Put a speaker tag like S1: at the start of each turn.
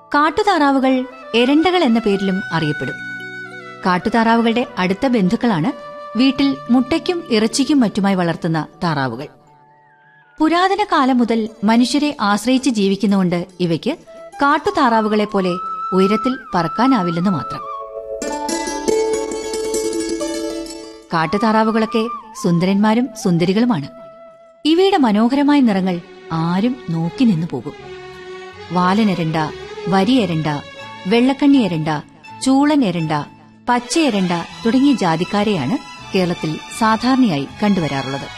S1: കാട്ടുതാറാവുകൾ എരണ്ടകൾ എന്ന പേരിലും അറിയപ്പെടും കാട്ടുതാറാവുകളുടെ അടുത്ത ബന്ധുക്കളാണ് വീട്ടിൽ മുട്ടയ്ക്കും ഇറച്ചിക്കും മറ്റുമായി വളർത്തുന്ന താറാവുകൾ പുരാതന കാലം മുതൽ മനുഷ്യരെ ആശ്രയിച്ച് ജീവിക്കുന്നതുകൊണ്ട് ഇവയ്ക്ക് കാട്ടുതാറാവുകളെ പോലെ ഉയരത്തിൽ പറക്കാനാവില്ലെന്ന് മാത്രം കാട്ടുതാറാവുകളൊക്കെ സുന്ദരന്മാരും സുന്ദരികളുമാണ് ഇവയുടെ മനോഹരമായ നിറങ്ങൾ ആരും നോക്കി നിന്നു പോകും വാലനെരണ്ട വരിയെരണ്ട വെള്ളക്കണ്ണി എരണ്ട ചൂളൻ എരണ്ട പച്ചയെരണ്ട തുടങ്ങിയ ജാതിക്കാരെയാണ് കേരളത്തിൽ സാധാരണയായി കണ്ടുവരാറുള്ളത്